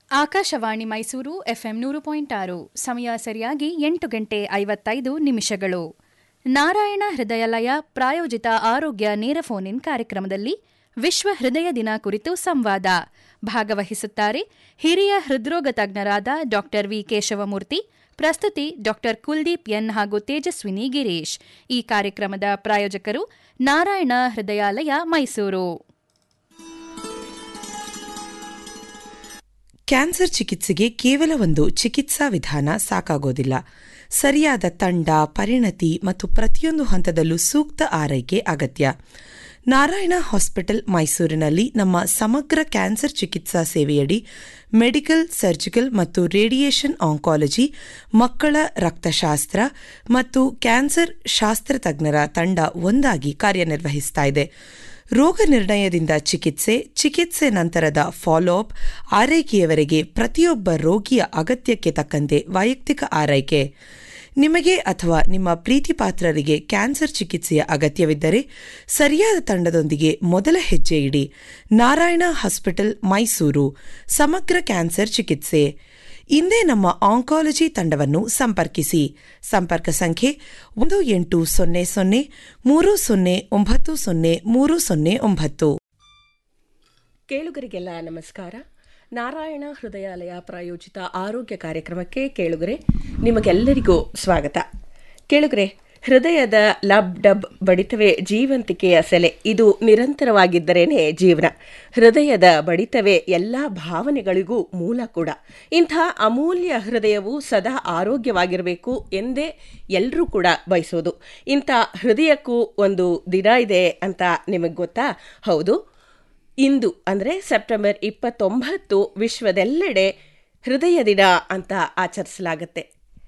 Akashvani Mysuru FM ನೂರು point ಆರು ಸಮಯ ಸರಿಯಾಗಿ ಎಂಟು ಗಂಟೆ ಐವತ್ತೈದು ನಿಮಿಷಗಳು ನಾರಾಯಣ ಹೃದಯಾಲಯ ಪ್ರಾಯೋಜಿತ ಆರೋಗ್ಯ ನೇರ ಫೋನ್ ಇನ್ ಕಾರ್ಯಕ್ರಮದಲ್ಲಿ ವಿಶ್ವ ಹೃದಯ ದಿನ ಕುರಿತು ಸಂವಾದ ಭಾಗವಹಿಸುತ್ತಾರೆ ಹಿರಿಯ ಹೃದ್ರೋಗ ತಜ್ಞರಾದ ಡಾ ವಿ ಕೇಶವಮೂರ್ತಿ ಪ್ರಸ್ತುತಿ ಡಾ ಕುಲ್ದೀಪ್ ಎನ್ ಹಾಗೂ ತೇಜಸ್ವಿನಿ ಗಿರೀಶ್ ಈ ಕಾರ್ಯಕ್ರಮದ ಪ್ರಾಯೋಜಕರು ನಾರಾಯಣ ಹೃದಯಾಲಯ ಮೈಸೂರು ಕ್ಯಾನ್ಸರ್ ಚಿಕಿತ್ಸೆಗೆ ಕೇವಲ ಒಂದು ಚಿಕಿತ್ಸಾ ವಿಧಾನ ಸಾಕಾಗೋದಿಲ್ಲ ಸರಿಯಾದ ತಂಡ ಪರಿಣತಿ ಮತ್ತು ಪ್ರತಿಯೊಂದು ಹಂತದಲ್ಲೂ ಸೂಕ್ತ ಆರೈಕೆ ಅಗತ್ಯ ನಾರಾಯಣ ಹಾಸ್ಪಿಟಲ್ ಮೈಸೂರಿನಲ್ಲಿ ನಮ್ಮ ಸಮಗ್ರ ಕ್ಯಾನ್ಸರ್ ಚಿಕಿತ್ಸಾ ಸೇವೆಯಡಿ ಮೆಡಿಕಲ್ ಸರ್ಜಿಕಲ್ ಮತ್ತು ರೇಡಿಯೇಷನ್ ಆಂಕಾಲಜಿ ಮಕ್ಕಳ ರಕ್ತಶಾಸ್ತ್ರ ಮತ್ತು ಕ್ಯಾನ್ಸರ್ ಶಾಸ್ತ್ರ ತಜ್ಞರ ತಂಡ ಒಂದಾಗಿ ಕಾರ್ಯನಿರ್ವಹಿಸ್ತಾ ಇದೆ ರೋಗ ನಿರ್ಣಯದಿಂದ ಚಿಕಿತ್ಸೆ ಚಿಕಿತ್ಸೆ ನಂತರದ ಫಾಲೋಅಪ್ ಆರೈಕೆಯವರೆಗೆ ಪ್ರತಿಯೊಬ್ಬ ರೋಗಿಯ ಅಗತ್ಯಕ್ಕೆ ತಕ್ಕಂತೆ ವೈಯಕ್ತಿಕ ಆರೈಕೆ ನಿಮಗೆ ಅಥವಾ ನಿಮ್ಮ ಪ್ರೀತಿಪಾತ್ರರಿಗೆ ಕ್ಯಾನ್ಸರ್ ಚಿಕಿತ್ಸೆಯ ಅಗತ್ಯವಿದ್ದರೆ ಸರಿಯಾದ ತಂಡದೊಂದಿಗೆ ಮೊದಲ ಹೆಜ್ಜೆ ಇಡಿ ನಾರಾಯಣ ಹಾಸ್ಪಿಟಲ್ ಮೈಸೂರು ಸಮಗ್ರ ಕ್ಯಾನ್ಸರ್ ಚಿಕಿತ್ಸೆ ಇಂದೇ ನಮ್ಮ ಆಂಕಾಲಜಿ ತಂಡವನ್ನು ಸಂಪರ್ಕಿಸಿ ಸಂಪರ್ಕ ಸಂಖ್ಯೆ ಒಂದು ಎಂಟು ಸೊನ್ನೆ ಸೊನ್ನೆ ಮೂರು ಸೊನ್ನೆ ಒಂಬತ್ತು ಸೊನ್ನೆ ಮೂರು ಸೊನ್ನೆ ಒಂಬತ್ತು ಕೇಳುಗರಿಗೆಲ್ಲ ನಮಸ್ಕಾರ ನಾರಾಯಣ ಹೃದಯಾಲಯ ಪ್ರಾಯೋಜಿತ ಆರೋಗ್ಯ ಕಾರ್ಯಕ್ರಮಕ್ಕೆ ಕೇಳುಗರೆ ನಿಮಗೆಲ್ಲರಿಗೂ ಸ್ವಾಗತ ಕೇಳುಗರೆ ಹೃದಯದ ಲಬ್ ಡಬ್ ಬಡಿತವೇ ಜೀವಂತಿಕೆಯ ಸೆಲೆ ಇದು ನಿರಂತರವಾಗಿದ್ದರೇನೆ ಜೀವನ ಹೃದಯದ ಬಡಿತವೇ ಎಲ್ಲ ಭಾವನೆಗಳಿಗೂ ಮೂಲ ಕೂಡ ಇಂಥ ಅಮೂಲ್ಯ ಹೃದಯವು ಸದಾ ಆರೋಗ್ಯವಾಗಿರಬೇಕು ಎಂದೇ ಎಲ್ಲರೂ ಕೂಡ ಬಯಸೋದು ಇಂಥ ಹೃದಯಕ್ಕೂ ಒಂದು ದಿನ ಇದೆ ಅಂತ ನಿಮಗೆ ಗೊತ್ತಾ ಹೌದು ಇಂದು ಅಂದರೆ ಸೆಪ್ಟೆಂಬರ್ ಇಪ್ಪತ್ತೊಂಬತ್ತು ವಿಶ್ವದೆಲ್ಲೆಡೆ ಹೃದಯ ದಿನ ಅಂತ ಆಚರಿಸಲಾಗುತ್ತೆ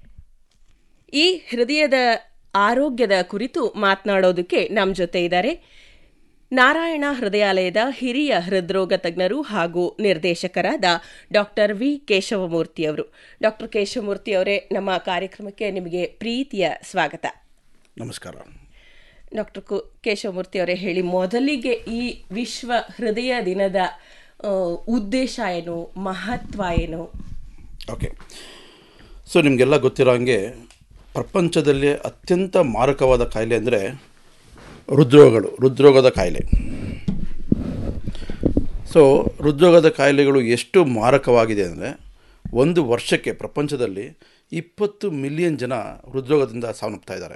ಈ ಹೃದಯದ ಆರೋಗ್ಯದ ಕುರಿತು ಮಾತನಾಡೋದಕ್ಕೆ ನಮ್ಮ ಜೊತೆ ಇದ್ದಾರೆ ನಾರಾಯಣ ಹೃದಯಾಲಯದ ಹಿರಿಯ ಹೃದ್ರೋಗ ತಜ್ಞರು ಹಾಗೂ ನಿರ್ದೇಶಕರಾದ ಡಾಕ್ಟರ್ ವಿ ಕೇಶವಮೂರ್ತಿಯವರು ಡಾಕ್ಟರ್ ಕೇಶವಮೂರ್ತಿ ಅವರೇ ನಮ್ಮ ಕಾರ್ಯಕ್ರಮಕ್ಕೆ ನಿಮಗೆ ಪ್ರೀತಿಯ ಸ್ವಾಗತ ನಮಸ್ಕಾರ ಡಾಕ್ಟರ್ ಕು ಕೇಶವಮೂರ್ತಿ ಅವರೇ ಹೇಳಿ ಮೊದಲಿಗೆ ಈ ವಿಶ್ವ ಹೃದಯ ದಿನದ ಆ, ಉದ್ದೇಶ ಏನು ಮಹತ್ವ ಏನು ಓಕೆ ಸೊ ನಿಮಗೆಲ್ಲ ಗೊತ್ತಿರೋ ಹಾಗೆ ಪ್ರಪಂಚದಲ್ಲಿ ಅತ್ಯಂತ ಮಾರಕವಾದ ಕಾಯಿಲೆ ಅಂದರೆ ಹೃದ್ರೋಗಗಳು ಹೃದ್ರೋಗದ ಕಾಯಿಲೆ ಸೊ ಹೃದ್ರೋಗದ ಕಾಯಿಲೆಗಳು ಎಷ್ಟು ಮಾರಕವಾಗಿದೆ ಅಂದರೆ ಒಂದು ವರ್ಷಕ್ಕೆ ಪ್ರಪಂಚದಲ್ಲಿ ಇಪ್ಪತ್ತು ಮಿಲಿಯನ್ ಜನ ಹೃದ್ರೋಗದಿಂದ ಸಾವನ್ನಪ್ತಾ ಇದ್ದಾರೆ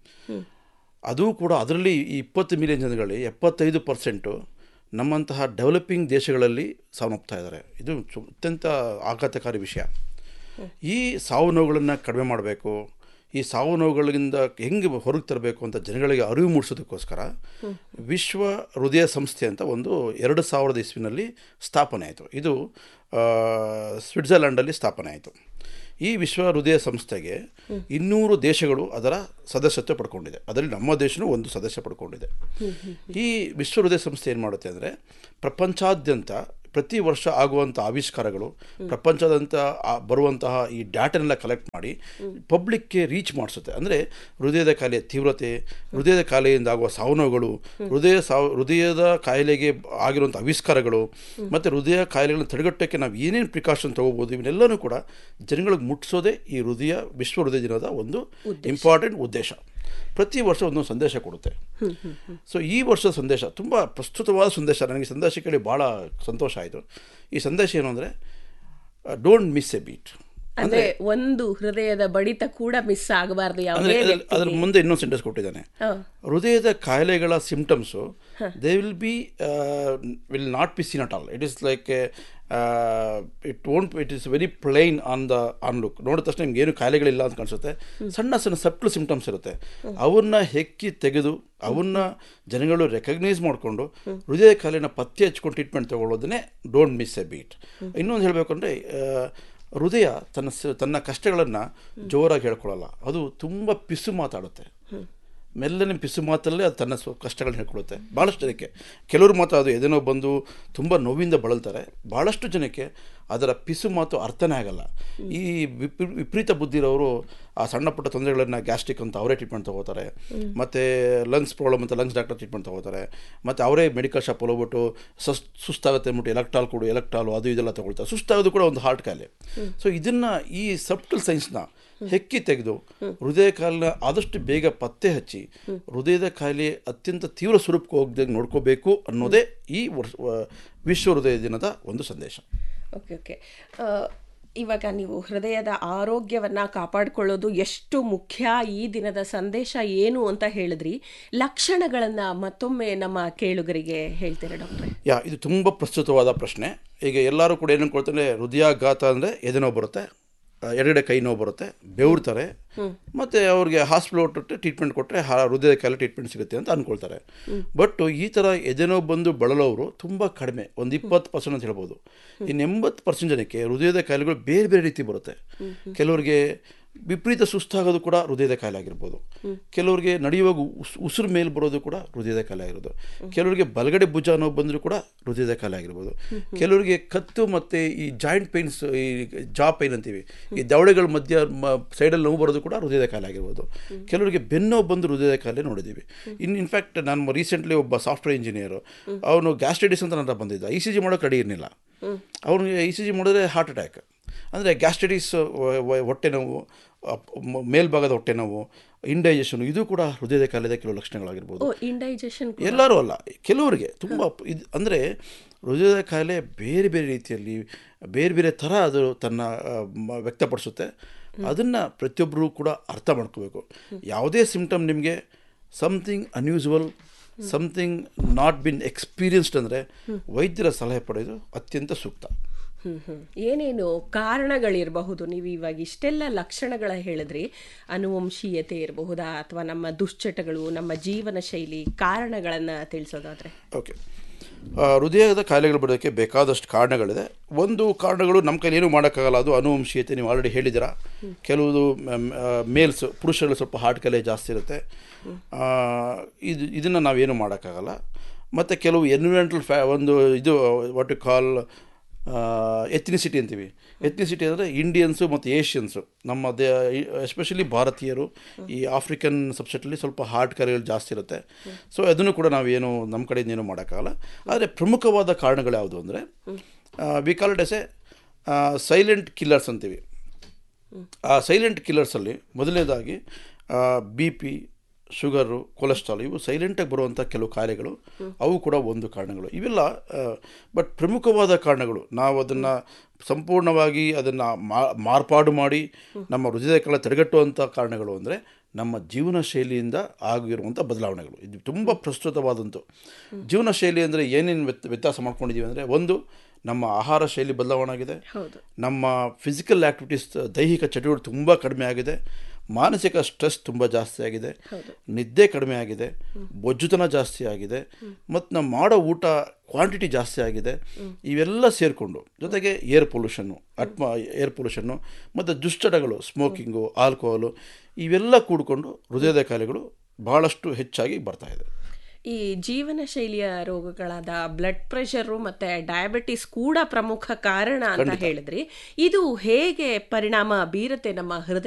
ಅದು ಕೂಡ ಅದರಲ್ಲಿ ಈ ಇಪ್ಪತ್ತು ಮಿಲಿಯನ್ ಜನಗಳಲ್ಲಿ ಎಪ್ಪತ್ತೈದು ಪರ್ಸೆಂಟು ನಮ್ಮಂತಹ ಡೆವಲಪಿಂಗ್ ದೇಶಗಳಲ್ಲಿ ಸಾವನ್ನಪ್ತಾ ಇದ್ದಾರೆ ಇದು ಸು- ಅತ್ಯಂತ ಆಘಾತಕಾರಿ ವಿಷಯ ಈ ಸಾವು ನೋವುಗಳನ್ನು ಕಡಿಮೆ ಮಾಡಬೇಕು ಈ ಸಾವು ನೋವುಗಳಿಂದ ಹೆಂಗೆ ಹೊರಗೆ ತರಬೇಕು ಅಂತ ಜನಗಳಿಗೆ ಅರಿವು ಮೂಡಿಸೋದಕ್ಕೋಸ್ಕರ ವಿಶ್ವ ಹೃದಯ ಸಂಸ್ಥೆ ಅಂತ ಒಂದು ಎರಡು ಸಾವಿರದ ಇಸ್ವಿನಲ್ಲಿ ಸ್ಥಾಪನೆ ಆಯಿತು ಇದು ಆ, ಸ್ವಿಟ್ಜರ್ಲ್ಯಾಂಡಲ್ಲಿ ಸ್ಥಾಪನೆ ಆಯಿತು ಈ ವಿಶ್ವ ಹೃದಯ ಸಂಸ್ಥೆಗೆ ಇನ್ನೂರು ದೇಶಗಳು ಅದರ ಸದಸ್ಯತ್ವ ಪಡ್ಕೊಂಡಿದೆ ಅದರಲ್ಲಿ ನಮ್ಮ ದೇಶನೂ ಒಂದು ಸದಸ್ಯ ಪಡ್ಕೊಂಡಿದೆ ಈ ವಿಶ್ವ ಹೃದಯ ಸಂಸ್ಥೆ ಏನು ಮಾಡುತ್ತೆ ಅಂದರೆ ಪ್ರಪಂಚಾದ್ಯಂತ ಪ್ರತಿ ವರ್ಷ ಆಗುವಂಥ ಆವಿಷ್ಕಾರಗಳು ಪ್ರಪಂಚದಂತ ಆ- ಬರುವಂತಹ ಈ ಡಾಟನೆಲ್ಲ ಕಲೆಕ್ಟ್ ಮಾಡಿ ಪಬ್ಲಿಕ್ಗೆ ರೀಚ್ ಮಾಡಿಸುತ್ತೆ ಅಂದರೆ ಹೃದಯದ ಕಾಯಿಲೆಯ ತೀವ್ರತೆ ಹೃದಯದ ಕಾಯಿಲೆಯಿಂದ ಆಗುವ ಸಾವು ನೋವುಗಳು ಹೃದಯ ಸಾವು ಹೃದಯದ ಕಾಯಿಲೆಗೆ ಆಗಿರುವಂಥ ಆವಿಷ್ಕಾರಗಳು ಮತ್ತು ಹೃದಯ ಕಾಯಿಲೆಗಳನ್ನು ತಡೆಗಟ್ಟೋಕ್ಕೆ ನಾವು ಏನೇನು ಪ್ರಿಕಾಷನ್ ತೊಗೋಬೋದು ಇವನ್ನೆಲ್ಲನೂ ಕೂಡ ಜನಗಳಿಗೆ ಮುಟ್ಟಿಸೋದೇ ಈ ಹೃದಯ ವಿಶ್ವ ಹೃದಯ ದಿನದ ಒಂದು ಇಂಪಾರ್ಟೆಂಟ್ ಉದ್ದೇಶ ಪ್ರತಿ ವರ್ಷ ಒಂದೊಂದು ಸಂದೇಶ ಕೊಡುತ್ತೆ ಸೊ ಈ ವರ್ಷದ ಸಂದೇಶ ತುಂಬ ಪ್ರಸ್ತುತವಾದ ಸಂದೇಶ ನನಗೆ ಈ ಸಂದೇಶ ಕೇಳಿ ಭಾಳ ಸಂತೋಷ ಆಯಿತು ಈ ಸಂದೇಶ ಏನು ಅಂದರೆ ಡೋಂಟ್ ಮಿಸ್ ಎ ಬೀಟ್ ಅಂದ್ರೆ ಒಂದು ಹೃದಯದ ಬಡಿತ ಕೂಡ ಮಿಸ್ ಆಗಬಾರ್ದು ಅಂದರೆ ಯಾವುದೇ ಅದ್ರ- ಅದ್ರ ಮುಂದೆ ಇನ್ನೊಂದು ಸೆಂಟೆನ್ಸ್ ಕೊಟ್ಟಿದ್ದಾನೆ ಹಾ. ಹೃದಯದ ಕಾಯಿಲೆಗಳ symptoms they will be will not be seen at all it is like it won't it is very plain on the on look ನೋಡಿದ ತಕ್ಷಣ ನಿಮ್ಗೆ ಏನು ಕಾಯಿಲೆಗಳಿಲ್ಲ ಅಂತ ಕಾಣಿಸುತ್ತೆ ಸಣ್ಣ ಸಣ್ಣ ಸಬ್ಟಲ್ ಸಿಂಪ್ಟಮ್ಸ್ ಇರುತ್ತೆ ಅವನ್ನ ಹೆಕ್ಕಿ ತೆಗೆದು ಅವನ್ನ ಜನಗಳು ರೆಕಗ್ನೈಸ್ ಮಾಡಿಕೊಂಡು ಹೃದಯ ಕಾಯಿಲೆನ ಪತ್ತೆ ಹಚ್ಕೊಂಡು ಟ್ರೀಟ್ಮೆಂಟ್ ತಗೊಳ್ಳೋದನ್ನೇ ಡೋಂಟ್ ಮಿಸ್ ಎ ಬೀಟ್ ಇನ್ನೊಂದು ಹೇಳಬೇಕು ಅಂದರೆ ಹೃದಯ ತನ್ನ ಸ ತನ್ನ ಕಷ್ಟಗಳನ್ನು ಜೋರಾಗಿ ಹೇಳ್ಕೊಳ್ಳಲ್ಲ ಅದು ತುಂಬ ಪಿಸು ಮಾತಾಡುತ್ತೆ ಮೆಲ್ಲನೆ ಪಿಸು ಮಾತಲ್ಲೇ ಅದು ತನ್ನ ಸ್ವ ಕಷ್ಟಗಳನ್ನ ಹೇಳ್ಕೊಳ್ಳುತ್ತೆ ಭಾಳಷ್ಟು ಜನಕ್ಕೆ ಕೆಲವರು ಮಾತ್ರ ಅದು ಎದೇನೋ ಬಂದು ತುಂಬ ನೋವಿಂದ ಬಳಲ್ತಾರೆ ಭಾಳಷ್ಟು ಜನಕ್ಕೆ ಅದರ ಪಿಸು ಮಾತು ಅರ್ಥನೇ ಆಗಲ್ಲ ಈ ವಿಪ- ವಿಪರೀತ ಬುದ್ಧಿ ಇರೋರು ಆ ಸಣ್ಣ ಪುಟ್ಟ ತೊಂದರೆಗಳನ್ನ ಗ್ಯಾಸ್ಟ್ರಿಕ್ ಅಂತ ಅವರೇ ಟ್ರೀಟ್ಮೆಂಟ್ ತಗೋತಾರೆ ಮತ್ತು ಲಂಗ್ಸ್ ಪ್ರಾಬ್ಲಮ್ ಅಂತ ಲಂಗ್ಸ್ ಡಾಕ್ಟರ್ ಟ್ರೀಟ್ಮೆಂಟ್ ತಗೋತಾರೆ ಮತ್ತು ಅವರೇ ಮೆಡಿಕಲ್ ಶಾಪಲ್ಲಿ ಹೋಗ್ಬಿಟ್ಟು ಸಸ್ ಸುಸ್ತಾಗುತ್ತೆ ಅಂದ್ಬಿಟ್ಟು ಎಲೆಕ್ಟ್ರಾಲ್ ಕೊಡು ಎಲೆಕ್ಟ್ರಾಲು ಅದು ಇದೆಲ್ಲ ತಗೊಳ್ತಾರೆ ಸುಸ್ತಾಗೋದು ಕೂಡ ಒಂದು ಹಾರ್ಟ್ ಕಾಯಿಲೆ ಸೊ ಇದನ್ನು ಈ ಸಬ್ಟಲ್ ಸೈನ್ಸ್ನ ಹೆಕ್ಕಿ ತೆಗೆದು ಹೃದಯ ಕಾಯಿಲೆ ಆದಷ್ಟು ಬೇಗ ಪತ್ತೆ ಹಚ್ಚಿ ಹೃದಯದ ಕಾಯಿಲೆ ಅತ್ಯಂತ ತೀವ್ರ ಸ್ವರೂಪಕ್ಕೆ ಹೋಗದಂಗೆ ನೋಡ್ಕೋಬೇಕು ಅನ್ನೋದೇ ಈ ವರ್ಷ ವ- ವಿಶ್ವ ಹೃದಯ ದಿನದ ಒಂದು ಸಂದೇಶ ಓಕೆ ಓಕೆ ಆ, ಇವಾಗ ನೀವು ಹೃದಯದ ಆರೋಗ್ಯವನ್ನ ಕಾಪಾಡಿಕೊಳ್ಳೋದು ಎಷ್ಟು ಮುಖ್ಯ ಈ ದಿನದ ಸಂದೇಶ ಏನು ಅಂತ ಹೇಳಿದ್ರಿ ಲಕ್ಷಣಗಳನ್ನ ಮತ್ತೊಮ್ಮೆ ನಮ್ಮ ಕೇಳುಗರಿಗೆ ಹೇಳ್ತೀರಾ ಡಾಕ್ಟ್ರೆ ಯಾ ಇದು ತುಂಬ ಪ್ರಸ್ತುತವಾದ ಪ್ರಶ್ನೆ ಈಗ ಎಲ್ಲರೂ ಕೂಡ ಏನು ಅನ್ಕೊಳ್ತಾರೆ ಹೃದಯಾಘಾತ ಅಂದರೆ ಎದೆನೋವು ಬರುತ್ತೆ ಆ, ಎಡಗಡೆ ಕೈ ನೋವು ಬರುತ್ತೆ ಬೆವರ್ತಾರೆ ಮತ್ತು ಅವ್ರಿಗೆ ಹಾಸ್ಪಿಟಲ್ ಹೊಟ್ಟು ಟ್ರೀಟ್ಮೆಂಟ್ ಕೊಟ್ಟರೆ ಹೃದಯ ಕಾಯಿಲೆ ಟ್ರೀಟ್ಮೆಂಟ್ ಸಿಗುತ್ತೆ ಅಂತ ಅಂದ್ಕೊಳ್ತಾರೆ ಬಟ್ ಈ ಥರ ಎದೆನೋವು ಬಂದು ಬಳಲೋರು ತುಂಬ ಕಡಿಮೆ ಒಂದು ಇಪ್ಪತ್ತು ಪರ್ಸೆಂಟ್ ಅಂತ ಹೇಳ್ಬೋದು ಇನ್ನು ಎಂಬತ್ತು ಪರ್ಸೆಂಟ್ ಜನಕ್ಕೆ ಹೃದಯದ ಕಾಯಿಲೆಗಳು ಬೇರೆ ಬೇರೆ ರೀತಿ ಬರುತ್ತೆ ಕೆಲವರಿಗೆ ವಿಪರೀತ ಸುಸ್ತಾಗೋದು ಕೂಡ ಹೃದಯದ ಕಾಯಿಲೆ ಆಗಿರ್ಬೋದು ಕೆಲವರಿಗೆ ನಡೆಯುವಾಗ ಉಸ್ ಉಸಿರು ಮೇಲೆ ಬರೋದು ಕೂಡ ಹೃದಯದ ಕಾಯಿಲೆ ಆಗಿರೋದು ಕೆಲವರಿಗೆ ಬಲಗಡೆ ಭುಜ ನೋವು ಬಂದರೂ ಕೂಡ ಹೃದಯದ ಕಾಯಿಲೆ ಆಗಿರ್ಬೋದು ಕೆಲವರಿಗೆ ಕತ್ತು ಮತ್ತು ಈ ಜಾಯಿಂಟ್ ಪೈನ್ಸ್ ಈ ಜಾ ಪೈನ್ ಅಂತೀವಿ ಈ ದವಡೆಗಳ ಮಧ್ಯ ಸೈಡಲ್ಲಿ ನೋವು ಬರೋದು ಕೂಡ ಹೃದಯದ ಕಾಯಿಲೆ ಆಗಿರ್ಬೋದು ಕೆಲವರಿಗೆ ಬೆನ್ನೋವು ಬಂದು ಹೃದಯದ ಕಾಯಿಲೆ ನೋಡಿದ್ದೀವಿ ಇನ್ನು ಇನ್ಫ್ಯಾಕ್ಟ್ ನಾನು ರೀಸೆಂಟ್ಲಿ ಒಬ್ಬ ಸಾಫ್ಟ್ವೇರ್ ಇಂಜಿನಿಯರು ಅವನು ಗ್ಯಾಸ್ಟ್ರೈಟಿಸ್ ಅಂತ ನನ್ನ ಬಂದಿದ್ದ ಇ ಸಿ ಜಿ ಮಾಡೋಕೆ ರೆಡಿ ಇರಲಿಲ್ಲ ಅವನಿಗೆ ಇ ಸಿ ಜಿ ಮಾಡಿದ್ರೆ ಹಾರ್ಟ್ ಅಟ್ಯಾಕ್ ಅಂದರೆ ಗ್ಯಾಸ್ಟ್ರೈಟಿಸ್ ಹೊಟ್ಟೆ ನೋವು ಅಪ್- ಮ- ಮೇಲ್ಭಾಗದ ಹೊಟ್ಟೆ ನೋವು ಇಂಡೈಜೆಷನ್ ಇದು ಕೂಡ ಹೃದಯದ ಕಾಯಿಲೆದ ಕೆಲವು ಲಕ್ಷಣಗಳಾಗಿರ್ಬೋದು ಓ ಇಂಡೈಜೆಷನ್ ಎಲ್ಲರೂ ಅಲ್ಲ ಕೆಲವರಿಗೆ ತುಂಬ ಇದು ಅಂದರೆ ಹೃದಯದ ಕಾಯಿಲೆ ಬೇರೆ ಬೇರೆ ರೀತಿಯಲ್ಲಿ ಬೇರೆ ಬೇರೆ ಥರ ಅದು ತನ್ನ ಆ, ಮ- ವ್ಯಕ್ತಪಡಿಸುತ್ತೆ ಅದನ್ನು ಪ್ರತಿಯೊಬ್ಬರು ಕೂಡ ಅರ್ಥ ಮಾಡ್ಕೋಬೇಕು ಯಾವುದೇ ಸಿಮ್ಟಮ್ ನಿಮಗೆ something unusual something not been experienced ಅಂದರೆ ವೈದ್ಯರ ಸಲಹೆ ಪಡೆಯೋದು ಅತ್ಯಂತ ಸೂಕ್ತ ಹ್ಮ್ ಹ್ಮ್ ಏನೇನು ಕಾರಣಗಳಿರಬಹುದು ನೀವು ಇವಾಗ ಇಷ್ಟೆಲ್ಲ ಲಕ್ಷಣಗಳ ಹೇಳಿದ್ರಿ ಅನುವಂಶೀಯತೆ ಇರಬಹುದಾ ಅಥವಾ ನಮ್ಮ ದುಶ್ಚಟಗಳು ನಮ್ಮ ಜೀವನ ಶೈಲಿ ಕಾರಣಗಳನ್ನ ತಿಳಿಸೋದಾದ್ರೆ ಓಕೆ ಆ, ಹೃದಯದ ಕಾಯಿಲೆಗಳು ಬರೋದಕ್ಕೆ ಬೇಕಾದಷ್ಟು ಕಾರಣಗಳಿದೆ ಒಂದು ಕಾರಣಗಳು ನಮ್ಮ ಕೈಲಿ ಏನೂ ಮಾಡೋಕ್ಕಾಗಲ್ಲ ಅದು ಅನುವಂಶೀಯತೆ ನೀವು ಆಲ್ರೆಡಿ ಹೇಳಿದ್ದೀರಾ ಕೆಲವುದು ಮೇಲ್ಸ್ ಪುರುಷರಲ್ಲಿ ಸ್ವಲ್ಪ ಹಾರ್ಟ್ ಕಾಯಿಲೆ ಜಾಸ್ತಿ ಇರುತ್ತೆ ಆ, ಇದು ಇದನ್ನು ನಾವೇನು ಮಾಡೋಕ್ಕಾಗಲ್ಲ ಮತ್ತು ಕೆಲವು ಎನ್ವಿರಾನ್ಮೆಂಟಲ್ ಫ್ಯಾ ಒಂದು ಇದು ವಾಟ್ ಯು ಕಾಲ್ ಎಥ್ನಿಸಿಟಿ ಅಂತೀವಿ ಎಥ್ನಿಸಿಟಿ ಅಂದರೆ ಇಂಡಿಯನ್ಸು ಮತ್ತು ಏಷ್ಯನ್ಸು ನಮ್ಮ ದೇ ಎಸ್ಪೆಷಲಿ ಭಾರತೀಯರು ಈ ಆಫ್ರಿಕನ್ ಸಬ್ಸೆಟಲ್ಲಿ ಸ್ವಲ್ಪ ಹಾರ್ಟ್ ಕಾಯಿಲೆಗಳು ಜಾಸ್ತಿ ಇರುತ್ತೆ ಸೊ ಅದನ್ನು ಕೂಡ ನಾವೇನು ನಮ್ಮ ಕಡೆಯಿಂದ ಏನು ಮಾಡೋಕ್ಕಾಗಲ್ಲ ಆದರೆ ಪ್ರಮುಖವಾದ ಕಾರಣಗಳು ಯಾವುದು ಅಂದರೆ we call it as a silent killers ಅಂತೀವಿ ಆ ಸೈಲೆಂಟ್ ಕಿಲ್ಲರ್ಸಲ್ಲಿ ಮೊದಲನೇದಾಗಿ ಬಿ ಪಿ ಶುಗರು ಕೊಲೆಸ್ಟ್ರಾಲ್ ಇವು ಸೈಲೆಂಟಾಗಿ ಬರುವಂಥ ಕೆಲವು ಕಾಯಿಲೆಗಳು ಅವು ಕೂಡ ಒಂದು ಕಾರಣಗಳು ಇವೆಲ್ಲ ಬಟ್ ಪ್ರಮುಖವಾದ ಕಾರಣಗಳು ನಾವು ಅದನ್ನು ಸಂಪೂರ್ಣವಾಗಿ ಅದನ್ನು ಮಾರ್ಪಾಡು ಮಾಡಿ ನಮ್ಮ ಹೃದಯ ಕಾಲ ತಡೆಗಟ್ಟುವಂಥ ಕಾರಣಗಳು ಅಂದರೆ ನಮ್ಮ ಜೀವನ ಶೈಲಿಯಿಂದ ಆಗಿರುವಂಥ ಬದಲಾವಣೆಗಳು ಇದು ತುಂಬ ಪ್ರಸ್ತುತವಾದಂತು ಜೀವನ ಶೈಲಿ ಅಂದರೆ ಏನೇನು ವ್ಯತ್ ವ್ಯತ್ಯಾಸ ಮಾಡ್ಕೊಂಡಿದ್ದೀವಿ ಅಂದರೆ ಒಂದು ನಮ್ಮ ಆಹಾರ ಶೈಲಿ ಬದಲಾವಣೆ ಆಗಿದೆ ಹೌದು ನಮ್ಮ ಫಿಸಿಕಲ್ ಆ್ಯಕ್ಟಿವಿಟೀಸ್ ದೈಹಿಕ ಚಟುವಟಿಕೆ ತುಂಬ ಕಡಿಮೆ ಆಗಿದೆ ಮಾನಸಿಕ ಸ್ಟ್ರೆಸ್ ತುಂಬ ಜಾಸ್ತಿ ಆಗಿದೆ ನಿದ್ದೆ ಕಡಿಮೆ ಆಗಿದೆ ಬೊಜ್ಜುತನ ಜಾಸ್ತಿ ಆಗಿದೆ ಮತ್ತು ನಾವು ಮಾಡೋ ಊಟ ಕ್ವಾಂಟಿಟಿ ಜಾಸ್ತಿ ಆಗಿದೆ ಇವೆಲ್ಲ ಸೇರಿಕೊಂಡು ಜೊತೆಗೆ ಏರ್ ಪೊಲ್ಯೂಷನ್ನು ಅಟ್ಮಾ ಏರ್ ಪೊಲ್ಯೂಷನ್ನು ಮತ್ತು ದುಶ್ಚಟಗಳು ಸ್ಮೋಕಿಂಗು ಆಲ್ಕೋಹಾಲು ಇವೆಲ್ಲ ಕೂಡಿಕೊಂಡು ಹೃದಯದ ಕಾಯಿಲೆಗಳು ಭಾಳಷ್ಟು ಹೆಚ್ಚಾಗಿ ಬರ್ತಾ ಇದೆ ಈ ಜೀವನ ಶೈಲಿಯ ರೋಗಗಳಾದ ಬ್ಲಡ್ ಪ್ರೆಷರು ಮತ್ತೆ ಡಯಾಬಿಟಿಸ್ ಕೂಡ ಪ್ರಮುಖ ಕಾರಣ ಅಂತ ಹೇಳಿದ್ರಿ ಇದು ಹೇಗೆ ಪರಿಣಾಮ ಬೀರುತ್ತೆ ನಮ್ಮ ಹೃದಯ